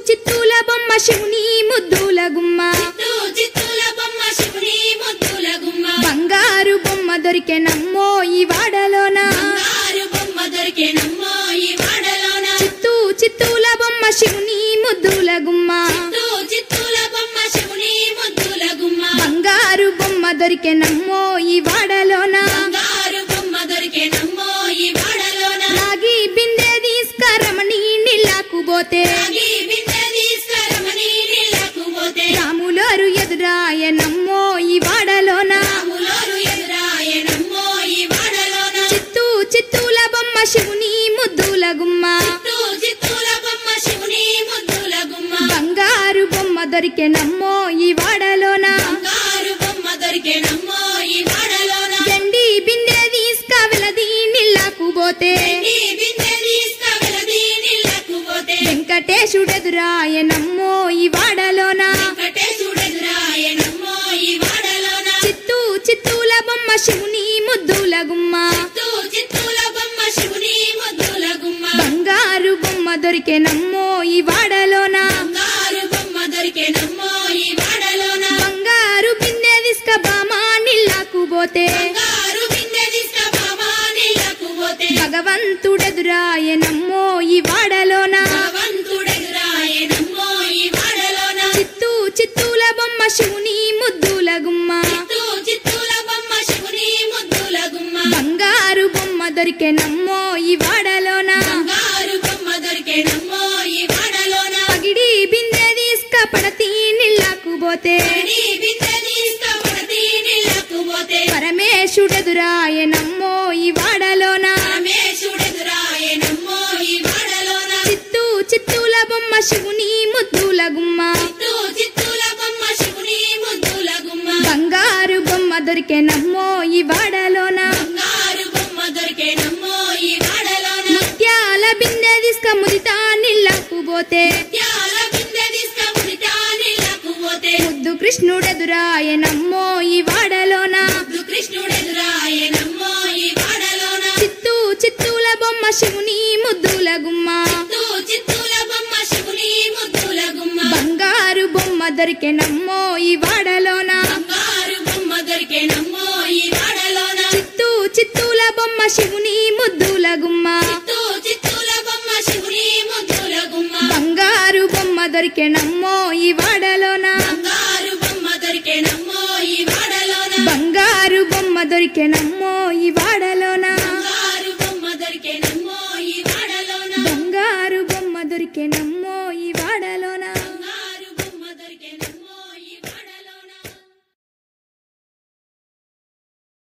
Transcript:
చిత్తూల బొమ్మ శివుని ముద్దుల గుమ్మ చిత్తూ చిత్తూల బొమ్మ శివుని ముద్దుల గుమ్మ బంగారు బొమ్మ దొరికెనమ్మో ఈ వాడలోన బంగారు బొమ్మ దొరికేనమ్మో ఈ వాడలోన చిత్తూ చిత్తూల బొమ్మ శివుని ముద్దుల గుమ్మ చిత్తూ చిత్తూల బొమ్మ శివుని ముద్దుల గుమ్మ బంగారు బొమ్మ దొరికెనమ్మో ఈ వాడలోన బంగారు బొమ్మ దొరికేనమ్మో ఈ వాడలోన రాగి బిందె తీసుకరమని నీళ్ళకు పోతే రాగి బిందె తీసుకురమని నీళ్ళకు పోతే రాములోరు ఎదురాయనమ్మో ఈ వాడలోన రాములోరు ఎదురాయనమ్మో ఈ వాడలోన చిత్తూ చిత్తూల బొమ్మ శివుని ముద్దుల గుమ్మ చిత్తూ చిత్తూల బొమ్మ శివుని ముద్దుల గుమ్మ బంగారు బొమ్మ దొరికెనమ్మో ఈ వాడలోన బంగారు బొమ్మ దొరికేనమ్మో ఈ వాడలోన వెండి బిందె తీసుక వెలది నీళ్ళకు పోతే ఈ బిందె తీసుకువెళది నీళ్ళకు పోతే వెంకటేశుడెదురాయనమ్మో ఈ వాడలోన వెంకటేశుడెదురాయనమ్మో ఈ వాడలోన చిత్తూ చిత్తూల బొమ్మ శివుని ముద్దుల గుమ్మ చిత్తూ చిత్తూల బొమ్మ శివుని ముద్దుల గుమ్మ బంగారు బొమ్మ దొరికెనమ్మో ఈ వాడలోన బంగారు బొమ్మ దొరికేనమ్మో ఈ వాడలోన బంగారు బిందె తీసుక బామా నీళ్ళకు పోతే బంగారు బిందె తీసుకుపోమా నీళ్ళకు పోతే భగవంతుడెదురాయనమ్మో ఈ వాడలోన భగవంతుడెదురాయనమ్మో ఈ వాడలోన చిత్తూ చిత్తూల బొమ్మ శివుని ముద్దుల గుమ్మ చిత్తూ చిత్తూల బొమ్మ శివుని ముద్దుల గుమ్మ బంగారు బొమ్మ దొరికెనమ్మో ఈ వాడలోన బంగారు బొమ్మ దొరికేనమ్మో ఈ వాడలోన పగిడి బిందె తీసుక పడతి నీళ్ళకు పోతే పడి బిందె తీసుకుపడతి నీళ్ళకు పోతే పరమేశుడెదురాయనమ్మో ఈ వాడలోన రమేశుడెదురాయనమ్మో ఈ వాడలోన చిత్తూ చిత్తూల బొమ్మ శివుని ముద్దుల గుమ్మ చిత్తూ చిత్తూల బొమ్మ శివుని ముద్దుల గుమ్మ బంగారు బొమ్మ దొరికెనమ్మో ఈ వాడలోన బంగారు బొమ్మ దొరికేనమ్మో ఈ వాడలోన ముత్యాల బిందె తీసుక ముదితా నీళ్ళకు పోతే త్యాల బిందె తీసుకుముడితా నీళ్ళకు పోతే ముద్దు కృష్ణుడెదురాయనమ్మో ఈ వాడలోన ముద్దు కృష్ణుడెదురాయనమ్మో ఈ వాడలోన చిత్తూ చిత్తూల బొమ్మ శివుని ముద్దుల గుమ్మ చిత్తూ చిత్తూల బొమ్మ శివుని ముద్దుల గుమ్మ బంగారు బొమ్మ దొరికెనమ్మో ఈ వాడలోన బంగారు బొమ్మ దొరికేనమ్మో ఈ వాడలోన చిత్తూ చిత్తూల బొమ్మ శివుని ముద్దుల గుమ్మ చిత్తూ చిత్తూల బొమ్మ శివుని ముద్దుల గుమ్మ బంగారు బొమ్మ దొరికెనమ్మో ఈ వాడలోన బంగారు బొమ్మ దొరికేనమ్మో ఈ వాడలోన బంగారు బొమ్మ దొరికెనమ్మో